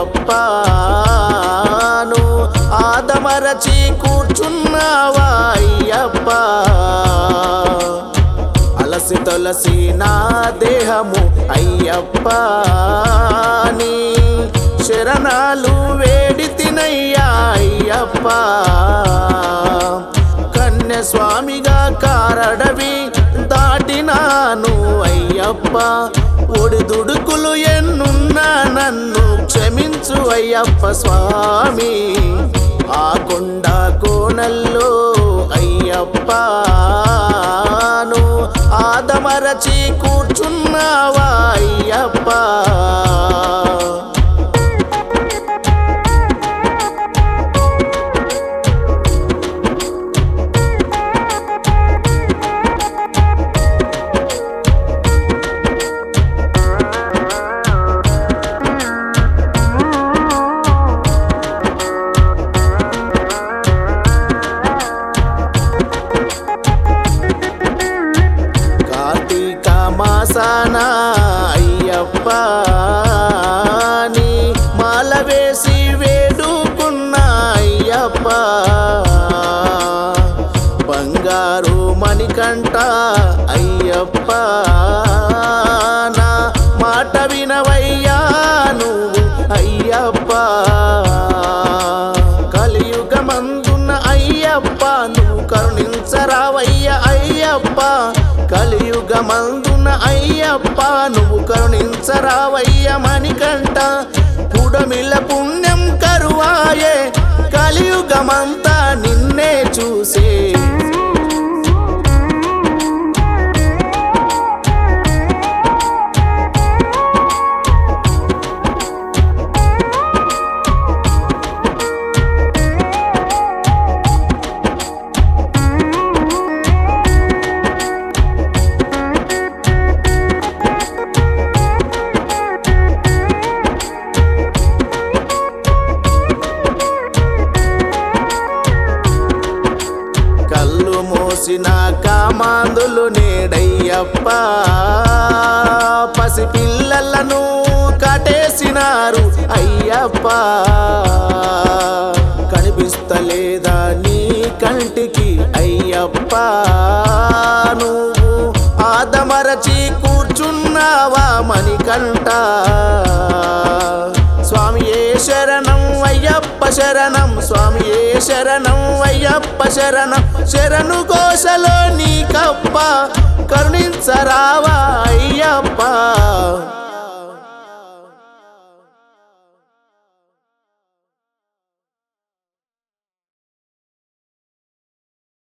అయ్యప్పను ఆదమరచి కూర్చున్నావా అయ్యప్ప అలసి తొలసి నా దేహము అయ్యప్ప నీ శరణాలు వేడి తినయ్యా అయ్యప్ప కన్య స్వామిగా కారడవి దాటినాను అయ్యప్ప ఒడిదుడుకులు ఎన్నున్నా నన్ను క్షమించు అయ్యప్ప స్వామి ఆ కొండ కోణల్లో అయ్యప్పను ఆదమరచి కూర్చున్నావా అయ్యప్ప కార్తీక మాసాన అయ్యప్ప నీ మాల వేసి వేడుకున్న అయ్యప్ప బంగారు మణికంట అయ్యప్ప నా మాట వినవయ్యా నువ్వు అయ్యప్ప కలియుగమందున్న అయ్యప్ప నువ్వు కరుణించరావయ్య అయ్యప్ప కలియుగమందున్న అయ్యప్ప నువ్వు కరుణించరావయ్య మణికంట పుడమిల పుణ్యం కరువాయే కలియుగమంతా నిన్నే చూసే కళ్ళు మోసిన కామాందులు నేడయ్యప్ప పసిపిల్లలను కటేసినారు అయ్యప్ప కనిపిస్తలేదా నీ కంటికి అయ్యప్ప నువ్వు ఆదమరచి కూర్చున్నావా మణికంట స్వామియే శరణం అయ్యప్ప శరణం స్వామియే శరణం అయ్యప్ప శరణం శరణు కోశలో నీకప్ప కరుణించరావ